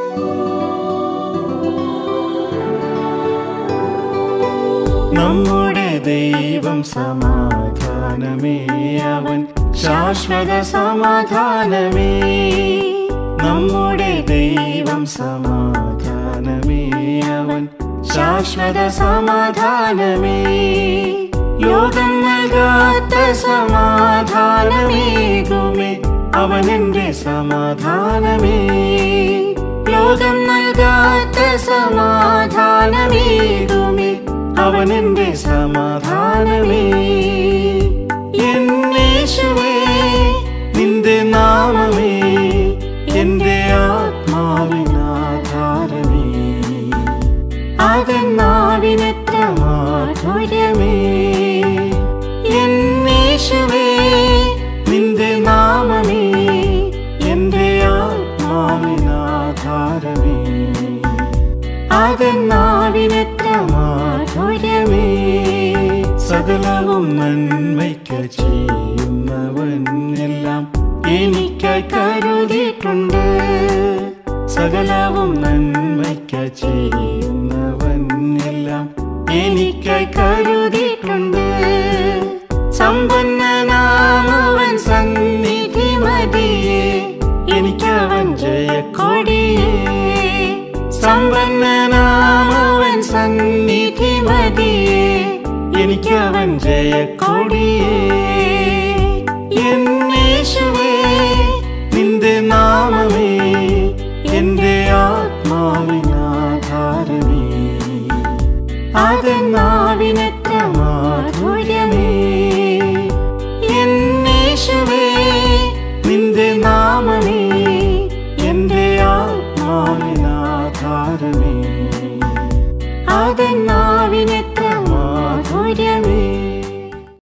നമ്മുടെ ദൈവം സമാധാനമേ അവൻ ശാശ്വത സമാധാനമേ നമ്മുടെ ദൈവം സമാധാനമേ അവൻ ശാശ്വത സമാധാനമേ ലോകം നൽകാത്ത സമാധാനമേകുമേ അവൻ എന്റെ സമാധാനമേ ലോകം നൽകാത്ത സമാധാനമേകുമേ അവൻ എന്റെ സമാധാനമേ എന്നേശുവേ നിന്റെ നാമമേ എന്റെ ആത്മാവിനാധാരമേ അതെന്നാവിനെത്ര മാധുര്യമേ എന്നേശുവേ നിന്റെ നാമമേ എന്റെ ആത്മാവിനാധാരമേ അതെന്നാവിനെത്ര മാധുര്യമേ സകലവും നന്മയ്ക്ക് ചെയ്യുന്നവൻ എല്ലാം എനിക്കായി കരുതിയിട്ടുണ്ട് സകലവും നന്മയ്ക്ക് ചെയ്യുന്നവൻ എല്ലാം എനിക്കായി കരുതിയിട്ടുണ്ട് സമ്പന്നനാമവൻ സന്നിധി മതിയേ എനിക്കവൻ ജയക്കൊടിയേ സമ്പന്നനാമവൻ സന്നിധി മതിയേ എനിക്കവൻ ജയക്കൊടിയേ എന്നേശുവേ നിന്റെ നാമമേ എന്റെ ആത്മാവിനാധാരമേ അതെന്നാവിനെത്ര മാധുര്യമേ എന്നേശുവേ നിന്റെ നാമമേ എന്റെ ആത്മാവിനാധാരമേ അതെന്നാ